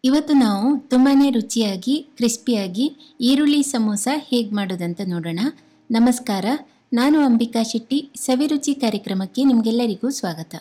ಇವತ್ತು ನಾವು ತುಂಬಾ ರುಚಿಯಾಗಿ ಕ್ರಿಸ್ಪಿಯಾಗಿ ಈರುಳ್ಳಿ ಸಮೋಸ ಹೇಗೆ ಮಾಡೋದಂತ ನೋಡೋಣ ನಮಸ್ಕಾರ ನಾನು ಅಂಬಿಕಾ ಶೆಟ್ಟಿ ಸವಿರುಚಿ ಕಾರ್ಯಕ್ರಮಕ್ಕೆ ನಿಮಗೆಲ್ಲರಿಗೂ ಸ್ವಾಗತ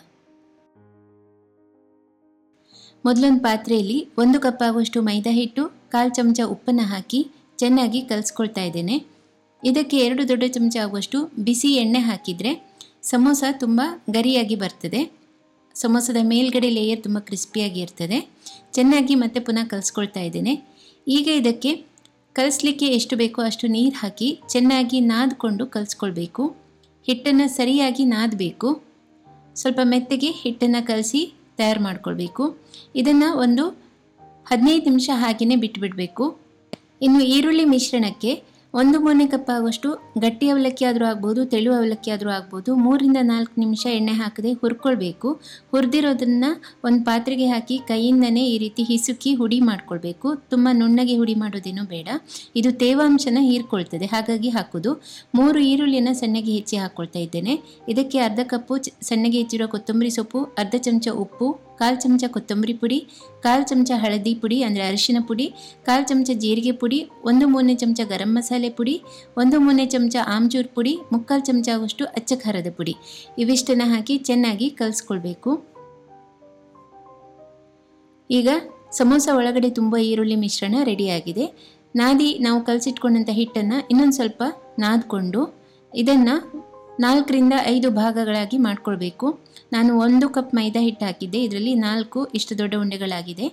ಮೊದಲೊಂದು ಪಾತ್ರೆಯಲ್ಲಿ ಒಂದು ಕಪ್ ಆಗುವಷ್ಟು ಮೈದಾ ಹಿಟ್ಟು ಕಾಲು ಚಮಚ ಉಪ್ಪನ್ನು ಹಾಕಿ ಚೆನ್ನಾಗಿ ಕಲಿಸ್ಕೊಳ್ತಾ ಇದ್ದೇನೆ ಇದಕ್ಕೆ ಎರಡು ದೊಡ್ಡ ಚಮಚ ಆಗುವಷ್ಟು ಬಿಸಿ ಎಣ್ಣೆ ಹಾಕಿದರೆ ಸಮೋಸ ತುಂಬ ಗರಿಯಾಗಿ ಬರ್ತದೆ ಸಮೋಸದ ಮೇಲ್ಗಡೆ ಲೇಯರ್ ತುಂಬ ಕ್ರಿಸ್ಪಿಯಾಗಿ ಇರ್ತದೆ ಚೆನ್ನಾಗಿ ಮತ್ತೆ ಪುನಃ ಕಲಿಸ್ಕೊಳ್ತಾ ಇದ್ದೇನೆ ಈಗ ಇದಕ್ಕೆ ಕಲಿಸ್ಲಿಕ್ಕೆ ಎಷ್ಟು ಬೇಕೋ ಅಷ್ಟು ನೀರು ಹಾಕಿ ಚೆನ್ನಾಗಿ ನಾದ್ಕೊಂಡು ಕಲಿಸ್ಕೊಳ್ಬೇಕು ಹಿಟ್ಟನ್ನು ಸರಿಯಾಗಿ ನಾದಬೇಕು ಸ್ವಲ್ಪ ಮೆತ್ತಗೆ ಹಿಟ್ಟನ್ನು ಕಲಸಿ ತಯಾರು ಮಾಡ್ಕೊಳ್ಬೇಕು ಇದನ್ನು ಒಂದು ಹದಿನೈದು ನಿಮಿಷ ಹಾಗೆಯೇ ಬಿಟ್ಟುಬಿಡಬೇಕು ಇನ್ನು ಈರುಳ್ಳಿ ಮಿಶ್ರಣಕ್ಕೆ ಒಂದು ಮೂರನೇ ಕಪ್ ಆಗುವಷ್ಟು ಗಟ್ಟಿ ಅವಲಕ್ಕಿ ಆದರೂ ಆಗ್ಬೋದು ತೆಳು ಅವಲಕ್ಕಿ ಆದರೂ ಆಗ್ಬೋದು ಮೂರಿಂದ ನಾಲ್ಕು ನಿಮಿಷ ಎಣ್ಣೆ ಹಾಕದೆ ಹುರ್ಕೊಳ್ಬೇಕು ಹುರಿದಿರೋದನ್ನು ಒಂದು ಪಾತ್ರೆಗೆ ಹಾಕಿ ಕೈಯಿಂದನೇ ಈ ರೀತಿ ಹಿಸುಕಿ ಹುಡಿ ಮಾಡ್ಕೊಳ್ಬೇಕು ತುಂಬ ನುಣ್ಣಗೆ ಹುಡಿ ಮಾಡೋದೇನೂ ಬೇಡ ಇದು ತೇವಾಂಶನ ಹೀರ್ಕೊಳ್ತದೆ ಹಾಗಾಗಿ ಹಾಕೋದು ಮೂರು ಈರುಳ್ಳಿಯನ್ನು ಸಣ್ಣಗೆ ಹೆಚ್ಚಿ ಹಾಕ್ಕೊಳ್ತಾ ಇದ್ದೇನೆ ಇದಕ್ಕೆ ಅರ್ಧ ಕಪ್ಪು ಚ- ಸಣ್ಣಗೆ ಹೆಚ್ಚಿರೋ ಕೊತ್ತಂಬರಿ ಸೊಪ್ಪು ಅರ್ಧ ಚಮಚ ಉಪ್ಪು ಕಾಲು ಚಮಚ ಕೊತ್ತಂಬರಿ ಪುಡಿ ಕಾಲು ಚಮಚ ಹಳದಿ ಪುಡಿ ಅಂದರೆ ಅರಿಶಿನ ಪುಡಿ ಕಾಲು ಚಮಚ ಜೀರಿಗೆ ಪುಡಿ ಒಂದು ಮೂರನೇ ಚಮಚ ಗರಂ ಮಸಾಲೆ ಪುಡಿ ಒಂದು ಮೂರನೇ ಚಮಚ ಆಮ್ಚೂರ್ ಪುಡಿ ಮುಕ್ಕಾಲು ಚಮಚ ಆಗುವಷ್ಟು ಅಚ್ಚ ಖಾರದ ಪುಡಿ ಇವಿಷ್ಟನ್ನು ಹಾಕಿ ಚೆನ್ನಾಗಿ ಕಲಿಸ್ಕೊಳ್ಬೇಕು ಈಗ ಸಮೋಸ ಒಳಗಡೆ ತುಂಬ ಈರುಳ್ಳಿ ಮಿಶ್ರಣ ರೆಡಿಯಾಗಿದೆ ನಾದಿ ನಾವು ಕಲಸಿಟ್ಕೊಂಡಂಥ ಹಿಟ್ಟನ್ನು ಇನ್ನೊಂದು ಸ್ವಲ್ಪ ನಾದ್ಕೊಂಡು ಇದನ್ನು ನಾಲ್ಕರಿಂದ ಐದು ಭಾಗಗಳಾಗಿ ಮಾಡ್ಕೊಳ್ಬೇಕು ನಾನು ಒಂದು ಕಪ್ ಮೈದಾ ಹಿಟ್ಟು ಹಾಕಿದ್ದೆ ಇದರಲ್ಲಿ ನಾಲ್ಕು ಇಷ್ಟು ದೊಡ್ಡ ಉಂಡೆಗಳಾಗಿದೆ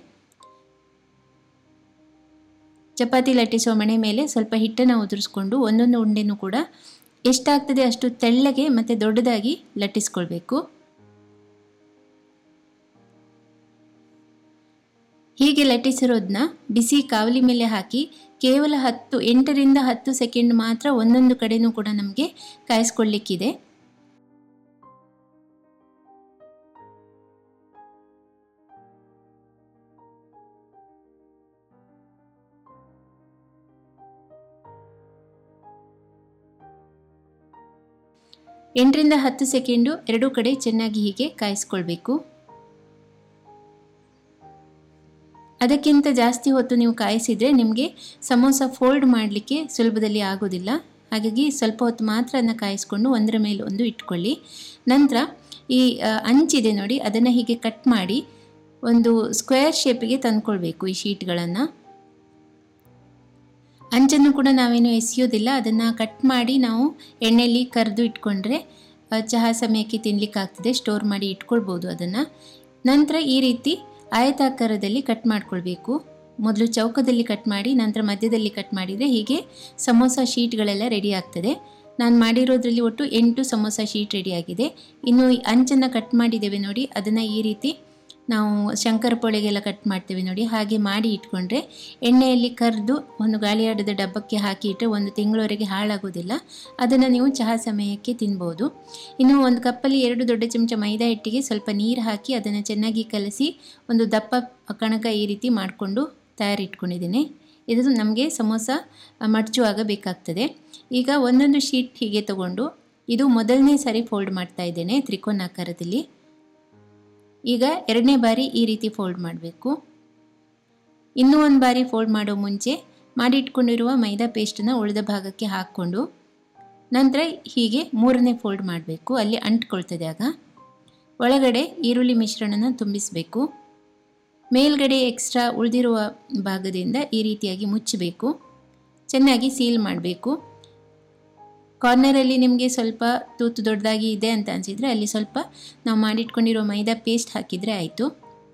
ಚಪಾತಿ ಲಟ್ಟಿಸುವ ಮಣೆ ಮೇಲೆ ಸ್ವಲ್ಪ ಹಿಟ್ಟನ್ನು ಉದುರಿಸ್ಕೊಂಡು ಒಂದೊಂದು ಉಂಡೆನೂ ಕೂಡ ಎಷ್ಟಾಗ್ತದೆ ಅಷ್ಟು ತೆಳ್ಳಗೆ ಮತ್ತು ದೊಡ್ಡದಾಗಿ ಲಟ್ಟಿಸ್ಕೊಳ್ಬೇಕು ಹೀಗೆ ಲಟ್ಟಿಸಿರೋದನ್ನ ಬಿಸಿ ಕಾವಲಿ ಮೇಲೆ ಹಾಕಿ ಕೇವಲ ಹತ್ತು ಎಂಟರಿಂದ ಹತ್ತು ಸೆಕೆಂಡ್ ಮಾತ್ರ ಒಂದೊಂದು ಕಡೆನೂ ಕೂಡ ನಮಗೆ ಕಾಯಿಸ್ಕೊಳ್ಳಿಕ್ಕಿದೆ ಎಂಟರಿಂದ ಹತ್ತು ಸೆಕೆಂಡು ಎರಡೂ ಕಡೆ ಚೆನ್ನಾಗಿ ಹೀಗೆ ಕಾಯಿಸ್ಕೊಳ್ಬೇಕು ಅದಕ್ಕಿಂತ ಜಾಸ್ತಿ ಹೊತ್ತು ನೀವು ಕಾಯಿಸಿದರೆ ನಿಮಗೆ ಸಮೋಸ ಫೋಲ್ಡ್ ಮಾಡಲಿಕ್ಕೆ ಸುಲಭದಲ್ಲಿ ಆಗೋದಿಲ್ಲ ಹಾಗಾಗಿ ಸ್ವಲ್ಪ ಹೊತ್ತು ಮಾತ್ರ ಅದನ್ನು ಕಾಯಿಸ್ಕೊಂಡು ಒಂದರ ಮೇಲೆ ಒಂದು ಇಟ್ಕೊಳ್ಳಿ ನಂತರ ಈ ಆ, ಅಂಚಿದೆ ನೋಡಿ ಅದನ್ನು ಹೀಗೆ ಕಟ್ ಮಾಡಿ ಒಂದು ಸ್ಕ್ವೇರ್ ಶೇಪಿಗೆ ತಂದ್ಕೊಳ್ಬೇಕು ಈ ಶೀಟ್ಗಳನ್ನು ಅಂಚನ್ನು ಕೂಡ ನಾವೇನು ಎಸೆಯೋದಿಲ್ಲ ಅದನ್ನು ಕಟ್ ಮಾಡಿ ನಾವು ಎಣ್ಣೆಯಲ್ಲಿ ಕರೆದು ಇಟ್ಕೊಂಡ್ರೆ ಆ, ಚಹಾ ಸಮಯಕ್ಕೆ ತಿನ್ನಲಿಕ್ಕಾಗ್ತದೆ ಸ್ಟೋರ್ ಮಾಡಿ ಇಟ್ಕೊಳ್ಬೋದು ಅದನ್ನು ನಂತರ ಈ ರೀತಿ ಆಯತಾಕಾರದಲ್ಲಿ ಕಟ್ ಮಾಡ್ಕೊಳ್ಬೇಕು ಮೊದಲು ಚೌಕದಲ್ಲಿ ಕಟ್ ಮಾಡಿ ನಂತರ ಮಧ್ಯದಲ್ಲಿ ಕಟ್ ಮಾಡಿದರೆ ಹೀಗೆ ಸಮೋಸ ಶೀಟ್ಗಳೆಲ್ಲ ರೆಡಿ ಆಗ್ತದೆ ನಾನು ಮಾಡಿರೋದ್ರಲ್ಲಿ ಒಟ್ಟು ಎಂಟು ಸಮೋಸ ಶೀಟ್ ರೆಡಿಯಾಗಿದೆ ಇನ್ನು ಈ ಅಂಚನ್ನು ಕಟ್ ಮಾಡಿದ್ದೇವೆ ನೋಡಿ ಅದನ್ನು ಈ ರೀತಿ ನಾವು ಶಂಕರಪೊಳೆಗೆಲ್ಲ ಕಟ್ ಮಾಡ್ತೇವೆ ನೋಡಿ ಹಾಗೆ ಮಾಡಿ ಇಟ್ಕೊಂಡ್ರೆ ಎಣ್ಣೆಯಲ್ಲಿ ಕರೆದು ಒಂದು ಗಾಳಿಯಾಡದ ಡಬ್ಬಕ್ಕೆ ಹಾಕಿ ಇಟ್ಟರೆ ಒಂದು ತಿಂಗಳವರೆಗೆ ಹಾಳಾಗೋದಿಲ್ಲ ಅದನ್ನು ನೀವು ಚಹಾ ಸಮಯಕ್ಕೆ ತಿನ್ಬೋದು ಇನ್ನು ಒಂದು ಕಪ್ಪಲ್ಲಿ ಎರಡು ದೊಡ್ಡ ಚಮಚ ಮೈದಾ ಹಿಟ್ಟಿಗೆ ಸ್ವಲ್ಪ ನೀರು ಹಾಕಿ ಅದನ್ನು ಚೆನ್ನಾಗಿ ಕಲಸಿ ಒಂದು ದಪ್ಪ ಕಣಕ ಈ ರೀತಿ ಮಾಡಿಕೊಂಡು ತಯಾರಿಟ್ಕೊಂಡಿದ್ದೀನಿ ಇದು ನಮಗೆ ಸಮೋಸ ಮಡಚುವಾಗ ಬೇಕಾಗ್ತದೆ ಈಗ ಒಂದೊಂದು ಶೀಟ್ ಹೀಗೆ ತಗೊಂಡು ಇದು ಮೊದಲನೇ ಸಾರಿ ಫೋಲ್ಡ್ ಮಾಡ್ತಾ ಇದ್ದೇನೆ ತ್ರಿಕೋನಾಕಾರದಲ್ಲಿ ಈಗ ಎರಡನೇ ಬಾರಿ ಈ ರೀತಿ ಫೋಲ್ಡ್ ಮಾಡಬೇಕು ಇನ್ನೂ ಒಂದು ಬಾರಿ ಫೋಲ್ಡ್ ಮಾಡೋ ಮುಂಚೆ ಮಾಡಿಟ್ಕೊಂಡಿರುವ ಮೈದಾ ಪೇಸ್ಟನ್ನು ಉಳಿದ ಭಾಗಕ್ಕೆ ಹಾಕ್ಕೊಂಡು ನಂತರ ಹೀಗೆ ಮೂರನೇ ಫೋಲ್ಡ್ ಮಾಡಬೇಕು ಅಲ್ಲಿ ಅಂಟ್ಕೊಳ್ತದೆ ಆಗ ಒಳಗಡೆ ಈರುಳ್ಳಿ ಮಿಶ್ರಣನ ತುಂಬಿಸಬೇಕು ಮೇಲ್ಗಡೆ ಎಕ್ಸ್ಟ್ರಾ ಉಳಿದಿರುವ ಭಾಗದಿಂದ ಈ ರೀತಿಯಾಗಿ ಮುಚ್ಚಬೇಕು ಚೆನ್ನಾಗಿ ಸೀಲ್ ಮಾಡಬೇಕು ಕಾರ್ನರಲ್ಲಿ ನಿಮಗೆ ಸ್ವಲ್ಪ ತೂತು ದೊಡ್ಡದಾಗಿ ಇದೆ ಅಂತ ಅನಿಸಿದರೆ ಅಲ್ಲಿ ಸ್ವಲ್ಪ ನಾವು ಮಾಡಿಟ್ಕೊಂಡಿರೋ ಮೈದಾ ಪೇಸ್ಟ್ ಹಾಕಿದರೆ ಆಯಿತು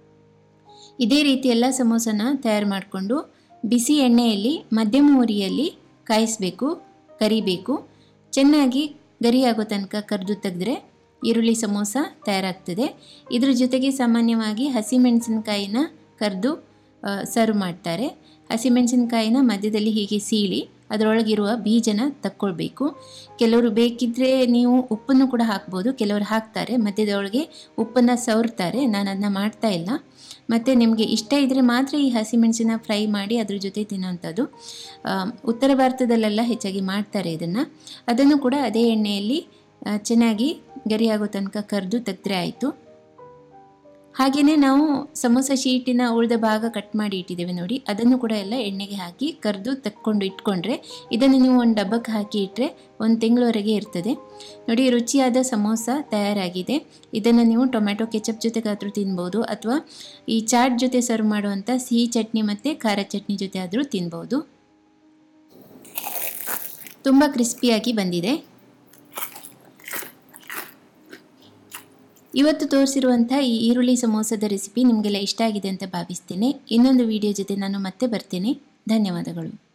ಇದೇ ರೀತಿ ಎಲ್ಲ ಸಮೋಸನ ತಯಾರು ಮಾಡಿಕೊಂಡು ಬಿಸಿ ಎಣ್ಣೆಯಲ್ಲಿ ಮಧ್ಯಮ ಉರಿಯಲ್ಲಿ ಕಾಯಿಸಬೇಕು ಕರಿಬೇಕು ಚೆನ್ನಾಗಿ ಗರಿಯಾಗೋ ತನಕ ಕರೆದು ತೆಗೆದ್ರೆ ಈರುಳ್ಳಿ ಸಮೋಸ ತಯಾರಾಗ್ತದೆ ಇದ್ರ ಜೊತೆಗೆ ಸಾಮಾನ್ಯವಾಗಿ ಹಸಿಮೆಣಸಿನಕಾಯಿನ ಕರೆದು ಸರ್ವ್ ಮಾಡ್ತಾರೆ ಹಸಿಮೆಣಸಿನಕಾಯಿನ ಮಧ್ಯದಲ್ಲಿ ಹೀಗೆ ಸೀಳಿ ಅದರೊಳಗಿರುವ ಬೀಜನ ತಕ್ಕೊಳ್ಬೇಕು ಕೆಲವರು ಬೇಕಿದ್ದರೆ ನೀವು ಉಪ್ಪನ್ನು ಕೂಡ ಹಾಕ್ಬೋದು ಕೆಲವರು ಹಾಕ್ತಾರೆ ಮಧ್ಯದೊಳಗೆ ಉಪ್ಪನ್ನು ಸವರ್ತಾರೆ ನಾನು ಅದನ್ನ ಮಾಡ್ತಾ ಇಲ್ಲ ಮತ್ತು ನಿಮಗೆ ಇಷ್ಟ ಇದ್ದರೆ ಮಾತ್ರ ಈ ಹಸಿಮೆಣಸಿನ ಫ್ರೈ ಮಾಡಿ ಅದ್ರ ಜೊತೆ ತಿನ್ನೋವಂಥದ್ದು ಆ, ಉತ್ತರ ಭಾರತದಲ್ಲೆಲ್ಲ ಹೆಚ್ಚಾಗಿ ಮಾಡ್ತಾರೆ ಇದನ್ನು ಅದನ್ನು ಕೂಡ ಅದೇ ಎಣ್ಣೆಯಲ್ಲಿ ಆ, ಚೆನ್ನಾಗಿ ಗರಿಯಾಗೋ ತನಕ ಕರೆದು ತೆಗೆದ್ರೆ ಆಯಿತು ಹಾಗೆಯೇ ನಾವು ಸಮೋಸ ಶೀಟಿನ ಉಳಿದ ಭಾಗ ಕಟ್ ಮಾಡಿ ಇಟ್ಟಿದ್ದೇವೆ ನೋಡಿ ಅದನ್ನು ಕೂಡ ಎಲ್ಲ ಎಣ್ಣೆಗೆ ಹಾಕಿ ಕರೆದು ತಕ್ಕೊಂಡು ಇಟ್ಕೊಂಡ್ರೆ ಇದನ್ನು ನೀವು ಒಂದು ಡಬ್ಬಕ್ಕೆ ಹಾಕಿ ಇಟ್ಟರೆ ಒಂದು ತಿಂಗಳವರೆಗೆ ಇರ್ತದೆ ನೋಡಿ ರುಚಿಯಾದ ಸಮೋಸ ತಯಾರಾಗಿದೆ ಇದನ್ನು ನೀವು ಟೊಮೆಟೊ ಕೆಚಪ್ ಜೊತೆಗಾದರೂ ತಿನ್ಬೋದು ಅಥವಾ ಈ ಚಾಟ್ ಜೊತೆ ಸರ್ವ್ ಮಾಡುವಂಥ ಸಿಹಿ ಚಟ್ನಿ ಮತ್ತು ಖಾರ ಚಟ್ನಿ ಜೊತೆ ಆದರೂ ತಿನ್ಬೋದು ತುಂಬ ಕ್ರಿಸ್ಪಿಯಾಗಿ ಬಂದಿದೆ ಇವತ್ತು ತೋರಿಸಿರುವಂಥ ಈ ಈರುಳ್ಳಿ ಸಮೋಸದ ರೆಸಿಪಿ ನಿಮಗೆಲ್ಲ ಇಷ್ಟ ಆಗಿದೆ ಅಂತ ಭಾವಿಸ್ತೇನೆ ಇನ್ನೊಂದು ವಿಡಿಯೋ ಜೊತೆ ನಾನು ಮತ್ತೆ ಬರ್ತೇನೆ ಧನ್ಯವಾದಗಳು